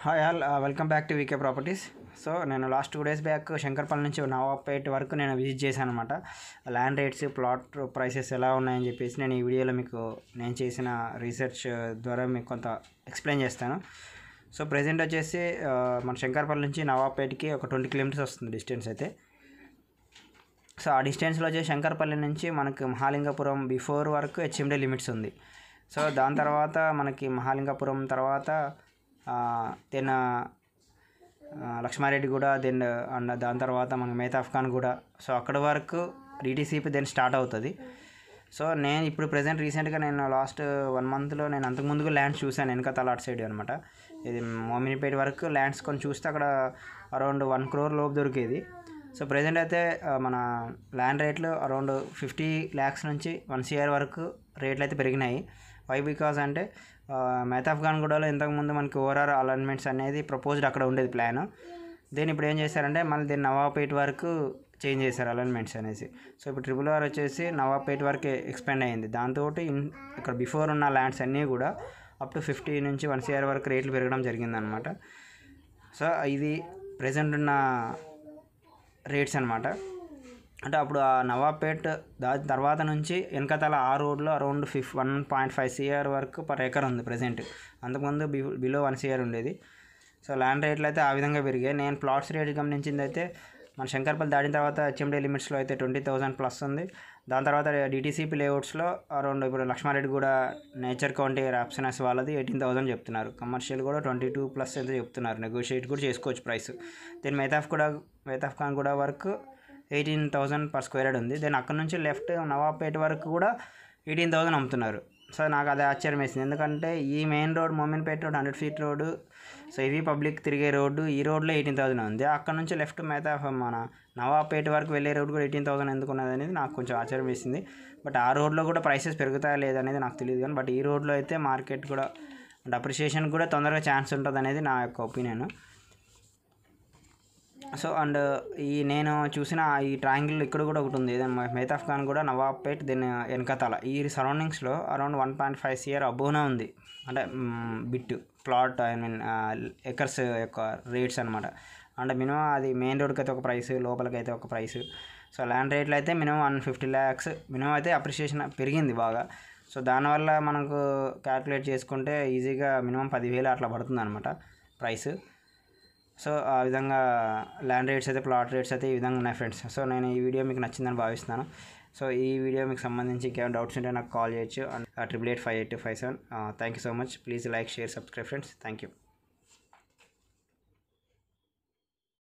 hi all welcome back to VK properties so నేను last two days back Shankarpally నుంచి నవాబ్పేట్ వరకు నేను విజిట్ చేశాను అనమాట ల్యాండ్ రేట్స్ ప్లాట్ ప్రైసెస్ ఎలా ఉన్నాయని చెప్పేసి నేను ఈ వీడియోలో మీకు నేను చేసిన రీసెర్చ్ ద్వారా మీకు కొంత ఎక్స్ప్లెయిన్ చేస్తాను సో ప్రజెంట్ వచ్చేసి ఆ, మన శంకర్పల్లి నుంచి నవాబ్పేట్కి ఒక ట్వంటీ కిలోమీటర్స్ వస్తుంది డిస్టెన్స్ అయితే సో ఆ డిస్టెన్స్లో వచ్చే శంకర్పల్లి నుంచి మనకి మహాలింగపురం బిఫోర్ వరకు హెచ్ఎండి లిమిట్స్ ఉంది సో దాని తర్వాత మనకి మహాలింగపురం తర్వాత దెన్ లక్ష్మారెడ్డి కూడా దెన్ అండ్ దాని తర్వాత మనకి మేతాఫ్ ఖాన్ కూడా సో అక్కడ వరకు డిటీసీపీ దెన్ స్టార్ట్ అవుతుంది సో నేను ఇప్పుడు ప్రజెంట్ రీసెంట్గా నేను లాస్ట్ వన్ మంత్లో నేను అంతకు ముందుకు ల్యాండ్స్ చూశాను వెనక తలాట్ సైడ్ అనమాట ఇది మోమినిపేట వరకు ల్యాండ్స్ కొన్ని చూస్తే అక్కడ అరౌండ్ వన్ క్రోర్ లోపు దొరికేది సో ప్రజెంట్ అయితే ఆ, మన ల్యాండ్ రేట్లు అరౌండ్ ఫిఫ్టీ ల్యాక్స్ నుంచి వన్ సిఆర్ వరకు రేట్లు అయితే పెరిగినాయి వై బికాజ్ అంటే మెహతాబ్ ఖాన్ గూడలో ఇంతకుముందు మనకి ఓఆర్ఆర్ అలైన్మెంట్స్ అనేది ప్రపోజ్డ్ అక్కడ ఉండేది ప్లాన్ దీన్ని ఇప్పుడు ఏం చేశారంటే మళ్ళీ దీన్ని నవాబ్పేట్ వరకు చేంజ్ చేశారు అలైన్మెంట్స్ అనేసి సో ఇప్పుడు ట్రిపుల్ ఆర్ వచ్చేసి నవాబ్పేట్ వరకు ఎక్స్పెండ్ అయింది దాంతో ఇక్కడ బిఫోర్ ఉన్న ల్యాండ్స్ అన్నీ కూడా అప్ టు ఫిఫ్టీ నుంచి వన్ సిఆర్ వరకు రేట్లు పెరగడం జరిగిందనమాట సో ఇది ప్రజెంట్ ఉన్న రేట్స్ అనమాట అంటే అప్పుడు ఆ నవాబ్పేట్ దాని తర్వాత నుంచి వెనకతల ఆ రోడ్లో అరౌండ్ ఫిఫ్ వన్ పాయింట్ ఫైవ్ సిఆర్ వరకు పర్ ఎకర్ ఉంది ప్రజెంట్ అంతకుముందు బి బిలో వన్ సిఆర్ ఉండేది సో ల్యాండ్ రేట్లు అయితే ఆ విధంగా పెరిగాయి నేను ప్లాట్స్ రేట్ గమనించింది అయితే మన శంకర్పల్లి దాటిన తర్వాత హెచ్ఎండి లిమిట్స్లో అయితే ట్వంటీ థౌసండ్ ప్లస్ ఉంది దాని తర్వాత డిటీసీపీ లేఅవుట్స్లో అరౌండ్ ఇప్పుడు లక్ష్మారెడ్డి కూడా నేచర్ కౌంటీ రాప్సనస్ వాళ్ళది ఎయిటీన్ థౌసండ్ చెప్తున్నారు కమర్షియల్ కూడా ట్వంటీ టూ ప్లస్ అయితే చెప్తున్నారు నెగోషియేట్ కూడా చేసుకోవచ్చు ప్రైస్ దెన్ మేతాఫ్ కూడా మేతాఫ్ ఖాన్ కూడా వరకు eighteen thousand per square yard ఉంది దెన్ అక్కడ నుంచి లెఫ్ట్ నవాబ్పేట వరకు కూడా ఎయిటీన్ థౌసండ్ అమ్ముతున్నారు సో నాకు అది ఆశ్చర్యం వేసింది ఎందుకంటే ఈ main road Mominpet road hundred feet road so ఇవి పబ్లిక్ తిరిగే రోడ్డు ఈ రోడ్లో ఎయిటీన్ థౌసండ్ ఉంది అక్కడ నుంచి లెఫ్ట్ మేత మన నవాబ్పేట వరకు వెళ్ళే రోడ్ కూడా ఎయిటీన్ థౌసండ్ ఎందుకు ఉన్నది అనేది నాకు కొంచెం ఆశ్చర్యం వేసింది బట్ ఆ రోడ్లో కూడా ప్రైసెస్ పెరుగుతాయా లేదనేది నాకు తెలియదు కానీ బట్ ఈ రోడ్లో అయితే మార్కెట్ కూడా అంటే అప్రిషియేషన్ కూడా తొందరగా ఛాన్స్ ఉంటుంది అనేది నా యొక్క ఒపీనియన్ సో అండ్ ఈ నేను చూసిన ఈ ట్రయాంగిల్ ఇక్కడ కూడా ఒకటి ఉంది మేతాఫ్ ఖాన్ కూడా నవాబ్పేట్ దెన్ వెనకతల ఈ సరౌండింగ్స్లో around one point five CR అబోనే ఉంది అంటే bit plot I mean acres యొక్క రేట్స్ అనమాట అంటే మినిమం అది మెయిన్ రోడ్కి అయితే ఒక ప్రైస్ లోపలికి అయితే ఒక ప్రైస్ సో ల్యాండ్ రేట్లు అయితే minimum one fifty lakhs minimum అయితే అప్రిషియేషన్ పెరిగింది బాగా సో దానివల్ల మనకు క్యాల్కులేట్ చేసుకుంటే ఈజీగా మినిమం పదివేలు అట్లా పడుతుంది అనమాట ప్రైస్ సో ఆ విధంగా ల్యాండ్ రేట్స్ అయితే ప్లాట్ రేట్స్ అయితే ఈ విధంగా ఉన్నాయి ఫ్రెండ్స్ సో నేను ఈ వీడియో మీకు నచ్చిందని భావిస్తున్నాను సో ఈ వీడియో మీకు సంబంధించి ఇంకేమైనా డౌట్స్ ఉంటే నాకు కాల్ చేయొచ్చు triple eight five eight five seven thank you so much please like share subscribe friends thank you